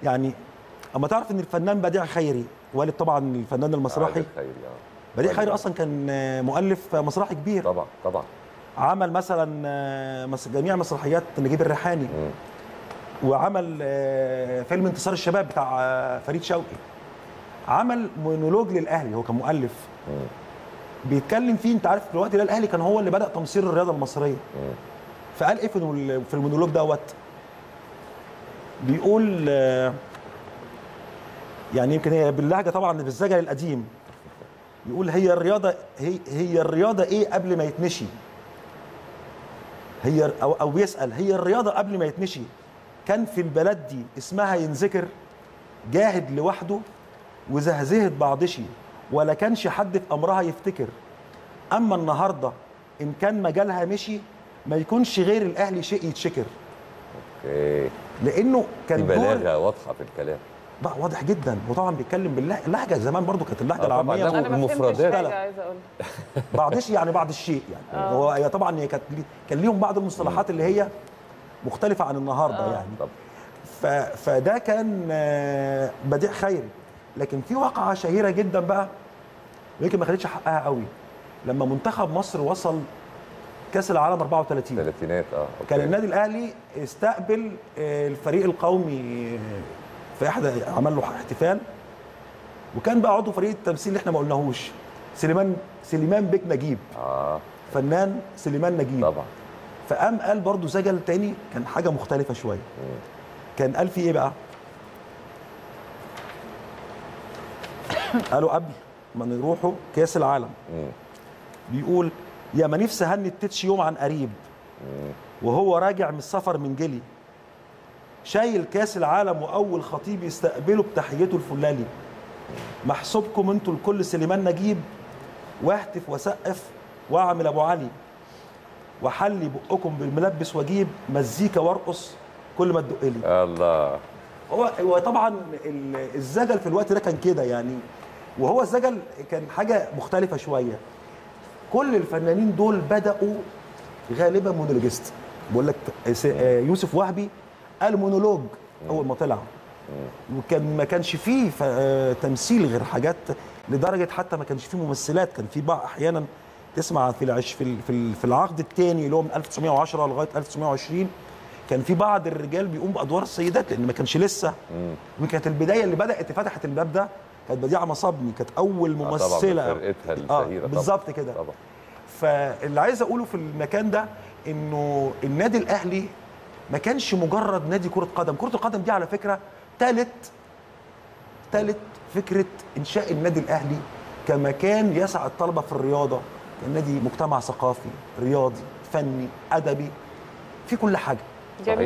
يعني اما تعرف ان الفنان بديع خيري والد طبعا الفنان المسرحي عادل خيري اه بديع والد. خيري اصلا كان آه، مؤلف مسرحي كبير طبعا طبعا عمل مثلا آه، مس- جميع مسرحيات نجيب الريحاني مم. وعمل آه، فيلم انتصار الشباب بتاع آه، فريد شوقي عمل مونولوج للاهلي هو كان مؤلف مم. بيتكلم فيه انت عارف في الوقت ده الاهلي كان هو اللي بدا تمصير الرياضه المصريه مم. فقال ايه في المول- في المونولوج دوت بيقول آه، يعني يمكن هي باللهجه طبعا بالزجل القديم بيقول هي الرياضه هي هي الرياضه ايه قبل ما يتنشي هي او او بيسال هي الرياضه قبل ما يتنشي كان في البلد دي اسمها ينذكر جاهد لوحده وزهزهت بعضشي ولا كانش حد في امرها يفتكر اما النهارده ان كان مجالها مشي ما يكونش غير الاهلي شيء يتشكر اوكي لانه في كان دور بلاغه واضحه في الكلام بقى واضح جدا وطبعا بيتكلم بالله اللهجه زمان برضو كانت اللهجه آه طبعاً، العاميه لا، انا ما فهمتش المفردات. حاجه لا. عايزه اقول بعض الشيء يعني بعض الشيء يعني آه. هو هي طبعا هي كانت لي- كان ليهم بعض المصطلحات اللي هي مختلفه عن النهارده آه. يعني طب ف... فده كان آه، بديع خيري لكن في واقعه شهيره جدا بقى ويمكن ما خدتش حقها قوي لما منتخب مصر وصل كاس العالم 34 ثلاثينات اه أوكي. كان النادي الاهلي استقبل آه، الفريق القومي آه، في احدى عمل له احتفال وكان بقى عضو فريق التمثيل اللي احنا ما قلناهوش سليمان سليمان بيك نجيب اه فنان سليمان نجيب طبعا فقام قال برضو زجل تاني كان حاجه مختلفه شويه كان قال في ايه بقى قالوا قبل ما نروحوا كاس العالم مم. بيقول يا ما نفسي هني التتش يوم عن قريب وهو راجع من السفر من جلي شايل كاس العالم واول خطيب يستقبله بتحيته الفلالي محسوبكم انتوا الكل سليمان نجيب واهتف وسقف واعمل ابو علي وحلي بقكم بالملبس واجيب مزيكا وارقص كل ما تدق لي الله هو هو طبعا ال- الزجل في الوقت ده كان كده يعني وهو الزجل كان حاجه مختلفه شويه كل الفنانين دول بداوا غالبا مونولوجيست بقول لك س- آه، يوسف وهبي قال مونولوج اول ما طلع وكان ما كانش فيه ف- آه، تمثيل غير حاجات لدرجه حتى ما كانش فيه ممثلات كان في بعض احيانا تسمع في العش في ال- في ال- في العقد الثاني اللي هو من 1910 لغايه 1920 كان في بعض الرجال بيقوم بادوار السيدات لان ما كانش لسه مم. وكانت البدايه اللي بدات فتحت الباب ده كانت بديعه مصابني كانت اول آه طبعا ممثله فرقتها اه الشهيره طبعا بالظبط كده طبعا فاللي عايز اقوله في المكان ده انه النادي الاهلي ما كانش مجرد نادي كره قدم كره القدم دي على فكره ثالث ثالث فكره انشاء النادي الاهلي كمكان يسعى الطلبه في الرياضه كان نادي مجتمع ثقافي رياضي فني ادبي في كل حاجه جميل